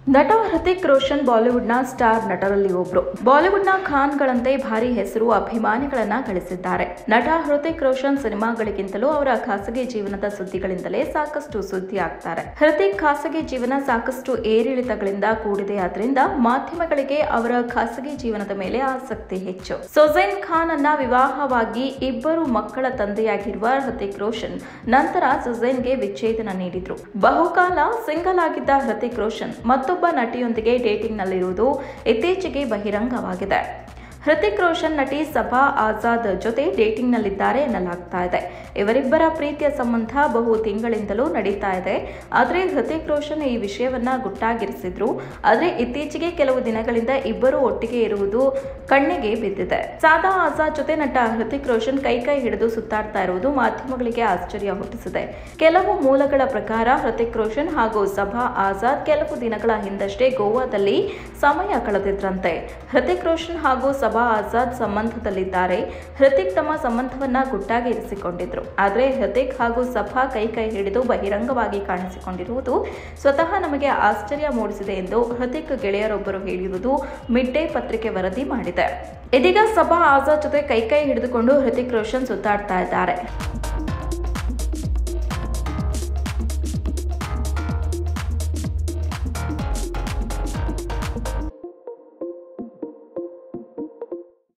ನಟ ಹೃತಿಕ್ ರೋಷನ್ ಬಾಲಿವುಡ್ನ ಸ್ಟಾರ್ ನಟರಲ್ಲಿ ಒಬ್ರು ಬಾಲಿವುಡ್ನ ಖಾನ್ಗಳಂತೆ ಭಾರಿ ಹೆಸರು ಅಭಿಮಾನಿಗಳನ್ನ ಗಳಿಸಿದ್ದಾರೆ ನಟ ಹೃತಿಕ್ ರೋಷನ್ ಸಿನಿಮಾಗಳಿಗಿಂತಲೂ ಅವರ ಖಾಸಗಿ ಜೀವನದ ಸುದ್ದಿಗಳಿಂದಲೇ ಸಾಕಷ್ಟು ಸುದ್ದಿ ಆಗ್ತಾರೆ ಹೃತಿಕ್ ಖಾಸಗಿ ಜೀವನ ಸಾಕಷ್ಟು ಏರಿಳಿತಗಳಿಂದ ಕೂಡಿದೆ ಆದ್ರಿಂದ ಮಾಧ್ಯಮಗಳಿಗೆ ಅವರ ಖಾಸಗಿ ಜೀವನದ ಮೇಲೆ ಆಸಕ್ತಿ ಹೆಚ್ಚು ಸೊಜೈನ್ ಖಾನ್ ಅನ್ನ ವಿವಾಹವಾಗಿ ಇಬ್ಬರು ಮಕ್ಕಳ ತಂದೆಯಾಗಿರುವ ಹೃತಿಕ್ ರೋಷನ್ ನಂತರ ಸುಜೈನ್ಗೆ ವಿಚ್ಛೇದನ ನೀಡಿದ್ರು ಬಹುಕಾಲ ಸಿಂಗಲ್ ಆಗಿದ್ದ ಹೃತಿಕ್ ರೋಷನ್ ಮತ್ತೊಬ್ಬ ನಟಿಯೊಂದಿಗೆ ಡೇಟಿಂಗ್ ನಲ್ಲಿರುವುದು ಇತ್ತೀಚೆಗೆ ಬಹಿರಂಗವಾಗಿದೆ ಹೃತಿಕ್ ರೋಷನ್ ನಟಿ ಸಭಾ ಆಜಾದ್ ಜೊತೆ ಡೇಟಿಂಗ್ ನಲ್ಲಿದ್ದಾರೆ ಎನ್ನಲಾಗ್ತಾ ಇದೆ ಇವರಿಬ್ಬರ ಪ್ರೀತಿಯ ಸಂಬಂಧ ಬಹು ತಿಂಗಳಿಂದಲೂ ನಡೀತಾ ಇದೆ ಆದರೆ ಹೃತಿಕ್ ರೋಷನ್ ಈ ವಿಷಯವನ್ನ ಗುಟ್ಟಾಗಿರಿಸಿದ್ರು ಆದರೆ ಇತ್ತೀಚೆಗೆ ಕೆಲವು ದಿನಗಳಿಂದ ಇಬ್ಬರು ಒಟ್ಟಿಗೆ ಇರುವುದು ಕಣ್ಣಿಗೆ ಬಿದ್ದಿದೆ ಸಾದಾ ಆಜಾದ್ ಜೊತೆ ನಟ ಹೃತಿಕ್ ರೋಷನ್ ಕೈ ಕೈ ಹಿಡಿದು ಸುತ್ತಾಡ್ತಾ ಇರುವುದು ಮಾಧ್ಯಮಗಳಿಗೆ ಆಶ್ಚರ್ಯ ಹುಟ್ಟಿಸಿದೆ ಕೆಲವು ಮೂಲಗಳ ಪ್ರಕಾರ ಹೃತಿಕ್ ರೋಷನ್ ಹಾಗೂ ಸಭಾ ಆಜಾದ್ ಕೆಲವು ದಿನಗಳ ಹಿಂದಷ್ಟೇ ಗೋವಾದಲ್ಲಿ ಸಮಯ ಕಳೆದಿದ್ರಂತೆ ಹೃತಿಕ್ ರೋಷನ್ ಹಾಗೂ ಸಭಾ ಆಜಾದ್ ಸಂಬಂಧದಲ್ಲಿದ್ದಾರೆ ಹೃತಿಕ್ ತಮ್ಮ ಸಂಬಂಧವನ್ನ ಗುಟ್ಟಾಗಿ ಇರಿಸಿಕೊಂಡಿದ್ರು ಆದರೆ ಹೃತಿಕ್ ಹಾಗೂ ಸಭಾ ಕೈ ಕೈ ಹಿಡಿದು ಬಹಿರಂಗವಾಗಿ ಕಾಣಿಸಿಕೊಂಡಿರುವುದು ಸ್ವತಃ ನಮಗೆ ಆಶ್ಚರ್ಯ ಮೂಡಿಸಿದೆ ಎಂದು ಹೃತಿಕ್ ಗೆಳೆಯರೊಬ್ಬರು ಹೇಳಿರುವುದು ಮಿಡ್ ಡೇ ಪತ್ರಿಕೆ ವರದಿ ಮಾಡಿದೆ ಇದೀಗ ಸಭಾ ಆಜಾದ್ ಜೊತೆ ಕೈ ಕೈ ಹಿಡಿದುಕೊಂಡು ಹೃತಿಕ್ ರೋಷನ್ ಸುತ್ತಾಡ್ತಾ ಇದ್ದಾರೆ